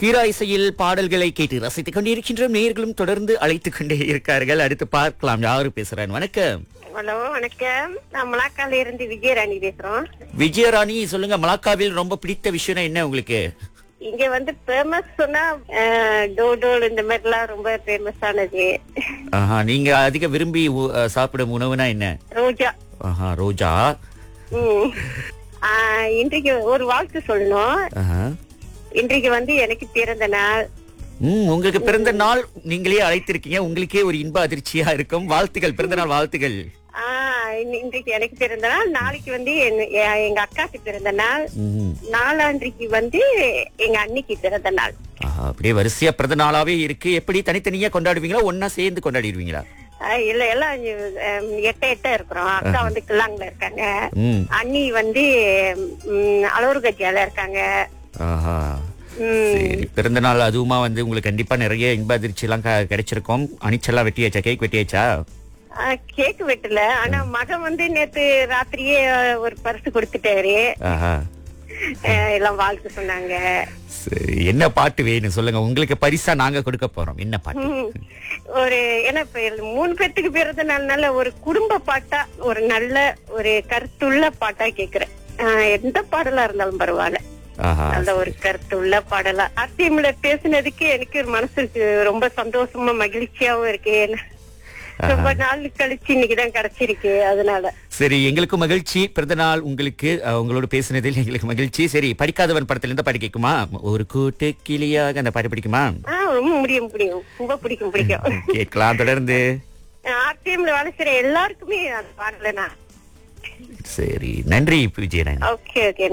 தீரா இசையில் பாடல்களை கேட்டு ரசித்துக் கொண்டிருக்கின்ற நேயர்களும் தொடர்ந்து அழைத்துக் கொண்டே இருக்கார்கள் அடுத்து பார்க்கலாம் யாரு பேசுறான் வணக்கம் ஹலோ வணக்கம் நான் மலாக்கால இருந்து விஜயராணி பேசுறோம் விஜயராணி சொல்லுங்க மலாக்காவில் ரொம்ப பிடித்த விஷயம் என்ன உங்களுக்கு இங்க வந்து ஃபேமஸ் சொன்னா அஹ், டோடோல் இந்த மாதிரி எல்லாம் ரொம்ப ஃபேமஸ் ஆனது ஆஹா நீங்க அதிக விரும்பி உ- அஹ், சாப்பிடும் உணவுனா என்ன ரோஜா ஆஹா ரோஜா ம். ஆஹ், இன்றைக்கு ஒரு வாழ்த்து சொல்லணும் ஆஹா. இன்றைக்கு வந்து எனக்கு பிறந்த நாள் ம் உங்களுக்கு பிறந்த நாள் நீங்களே அழைத்திருக்கீங்க உங்களுக்கே ஒரு இன்ப அதிர்ச்சியா இருக்கும் வாழ்த்துகள் பிறந்த நாள் வாழ்த்துகள் ஆஹ், இன்- இன்றைக்கு எனக்கு பிறந்த நாள் நாளைக்கு வந்து என்- எ- எங்க அக்காக்கு பிறந்த நாள் ம். நாளான்றைக்கு வந்து எங்க அன்னிக்கு பிறந்த நாள் ஆஹா, அப்படியே வரிசையா பிறந்த நாளாவே இருக்கு எப்படி தனித்தனியா கொண்டாடுவீங்களா ஒன்னா சேர்ந்து கொண்டாடிடுவீங்களா ஆஹ், இல்ல எல்லாம் அஹ், எட்ட எட்ட இருக்கிறோம் அக்கா வந்து கிளாங்ல இருக்காங்க ம் அண்ணி வந்து ம், அலோர் கட்சியால இருக்காங்க ஆஹா ம், சரி பிறந்த நாள் அதுவுமா வந்து உங்களுக்கு கண்டிப்பா நிறைய இன்ப அதிர்ச்சி எல்லாம் க- கிடைச்சிருக்கும் அணிச்செல்லாம் வெட்டியாச்சா கேக் வெட்டியாச்சா ஆ, கேக் வெட்டல ஆனா மகன் வந்து நேத்து ராத்திரியே ஒரு பரிசு கொடுத்துட்டாரு ஆஹா அஹ், எல்லாம் வாழ்த்து சொன்னாங்க சரி என்ன பாட்டு வேணும் சொல்லுங்க உங்களுக்கு பரிசா நாங்க கொடுக்க போறோம் என்ன பாட்டு ம், ஒரு ஏன்னா இப்ப இது மூணு பேத்துக்கு பிறந்த நாள்னால ஒரு குடும்ப பாட்டா ஒரு நல்ல ஒரு கருத்துள்ள பாட்டா கேக்குறேன் ஆஹ், எந்த பாடலா இருந்தாலும் பரவாயில்ல ஆஹா நல்ல ஒரு கருத்துள்ள பாடலா அத்தியம்ல பேசுனதுக்கு எனக்கு மனசுக்கு ரொம்ப சந்தோஷமா மகிழ்ச்சியாவும் இருக்கு ஏன்னா, ரொம்ப நாள் கழிச்சு இன்னைக்குதான் கிடைச்சிருக்கு அதனால சரி எங்களுக்கும் மகிழ்ச்சி பிறந்த நாள் உங்களுக்கு அஹ், உங்களோட பேசினதில் எங்களுக்கு மகிழ்ச்சி சரி படிக்காதவன் படத்துல இருந்து பாட்டு கேட்குமா ஒரு கூட்டு கிளியாக அந்த பாட்டு பிடிக்குமா ஆஹ் ரொம்ப முடியும் முடியும் ரொம்ப பிடிக்கும் பிடிக்கும் கேட்கலாம் தொடர்ந்து ஆர்டிஎம்ல வேலை செய்யற எல்லாருக்குமே அந்த பாடல நான் சரி நன்றி விஜயன் ஓகே ஓகே